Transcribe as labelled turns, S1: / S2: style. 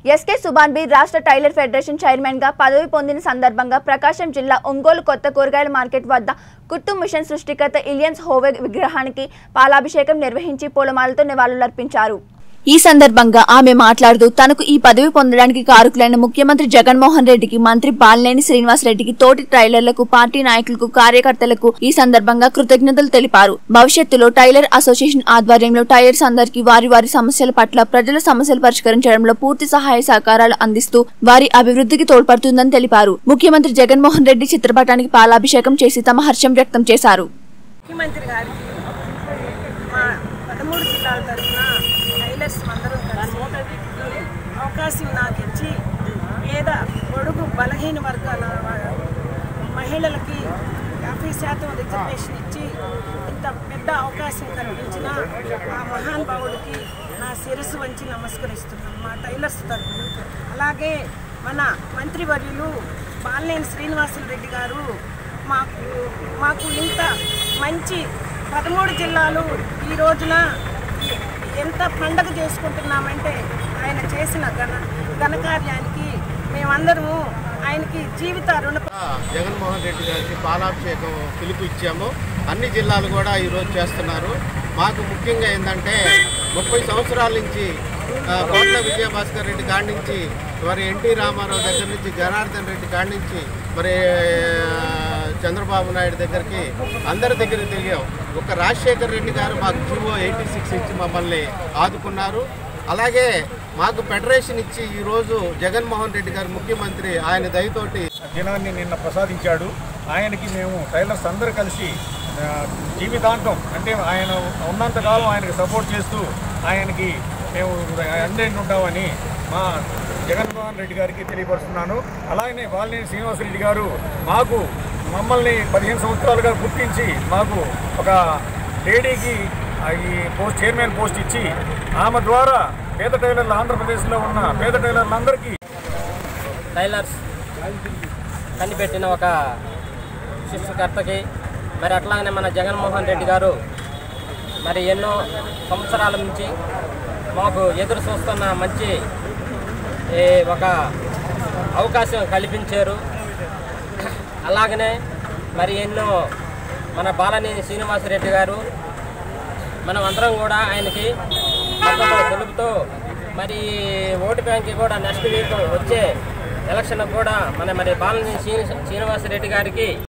S1: SK Subhan B రాష్ట్ర tailor federation chairman గా పదవి పొందిన సందర్భంగా ప్రకాశం జిల్లా ఒంగోలు కొత్త కూరగాయల మార్కెట్ వద్ద కుట్టు మిషన్ సృష్టికర్త ఇలియన్స్ హోవే విగ్రహానికి పాలాభిషేకం నిర్వహించి పూలమాలతో నివాళులర్పించారు ఈ సందర్భంగా ఆమె మాట్లాడుతూ తనకు ఈ పదవి పొందడానికి కారకులైన ముఖ్యమంత్రి జగన్మోహన్ రెడ్డికి మంత్రి బాలినేని శ్రీనివాస్ రెడ్డికి తోటి ట్రైలర్లకు పార్టీ నాయకులకు కార్యకర్తలకు ఈ సందర్భంగా కృతజ్ఞతలు తెలిపారు భవిష్యత్తులో టైలర్ అసోసియేషన్ ఆధ్వర్యంలో టైలర్స్ అందరికీ వారి వారి సమస్యల పట్ల ప్రజల సమస్యలు పరిష్కరించడంలో పూర్తి సహాయ సహకారాలు అందిస్తూ వారి అభివృద్ధికి తోడ్పడుతుందని తెలిపారు ముఖ్యమంత్రి జగన్మోహన్ రెడ్డి చిత్రపటానికి పాలాభిషేకం చేసి తమ హర్షం వ్యక్తం చేశారు
S2: ముఖ్యమంత్రి గారికి మా పదమూడు జిల్లాల తరఫున టైలర్స్ అందరం కలిసి ఈ అవకాశం నాకు ఇచ్చి పేద పొడుగు బలహీన వర్గాల వా- మహిళలకి యాభై శాతం రిజర్వేషన్ ఇచ్చి ఇంత పెద్ద అవకాశం కల్పించిన ఆ మహానుభావుడికి నా శిరస్సు వంచి నమస్కరిస్తున్నాను మా టైలర్స్ తరఫున అలాగే మన మంత్రివర్యులు బాలినేని శ్రీనివాసులు రెడ్డి గారు మాకు మాకు ఇంత మంచి పదమూడు జిల్లాలు ఈ రోజున ఎంత పండగ చేసుకుంటున్నామంటే ఆయన చేసిన ఘన ఘనకార్యానికి మేమందరము ఆయనకి జీవిత రుణ
S3: జగన్మోహన్ రెడ్డి గారికి పాలాభిషేకం పిలుపు ఇచ్చాము అన్ని జిల్లాలు కూడా ఈరోజు చేస్తున్నారు మాకు ముఖ్యంగా ఏంటంటే ముప్పై సంవత్సరాల నుంచి ఆ, కోట్ల విజయభాస్కర్ రెడ్డి కాడి నుంచి మరి ఎన్టీ రామారావు దగ్గర నుంచి జనార్దన్ రెడ్డి కాడి నుంచి మరి ఆ, చంద్రబాబు నాయుడు దగ్గరికి అందరి దగ్గర తిరిగాం ఒక రాజశేఖర రెడ్డి గారు మాకు జీవో ఎయిటీ సిక్స్ ఇచ్చి మమ్మల్ని ఆదుకున్నారు అలాగే మాకు ఫెడరేషన్ ఇచ్చి ఈరోజు జగన్మోహన్ రెడ్డి గారు ముఖ్యమంత్రి ఆయన దయతోటి
S4: దినాన్ని నిన్న ప్రసాదించాడు ఆయనకి మేము టైలర్స్ అందరూ కలిసి ఆ, జీవితాంతం అంటే ఆయన ఉన్నంతకాలం ఆయనకి సపోర్ట్ చేస్తూ ఆయనకి మేము అందేంటి ఉంటామని మా జగన్మోహన్ రెడ్డి గారికి తెలియపరుస్తున్నాను అలాగనే బాలినేని శ్రీనివాసరెడ్డి గారు మాకు మమ్మల్ని పదిహేను సంవత్సరాలుగా గుర్తించి మాకు ఒక లేడీకి ఆ, ఈ పోస్ట్ చైర్మన్ పోస్ట్ ఇచ్చి ఆమె ద్వారా పేద టైలర్లు ఆంధ్రప్రదేశ్లో ఉన్న పేద టైలర్లందరికీ
S5: టైలర్స్ కనిపెట్టిన ఒక సృష్టికర్తకి మరి అట్లాగనే మన జగన్మోహన్ రెడ్డి గారు మరి ఎన్నో సంవత్సరాల నుంచి మాకు ఎదురు చూస్తున్న మంచి ఏ, ఒక అవకాశం కల్పించారు అలాగనే మరి ఎన్నో మన బాలనేని శ్రీనివాసరెడ్డి గారు మనం అందరం కూడా ఆయనకి మద్దతు తెలుపుతూ మరి ఓటు బ్యాంక్కి కూడా నెక్స్ట్ వీక్ వచ్చే ఎలక్షన్ కూడా మన మరి బాలని శ్రీనివాసరెడ్డి గారికి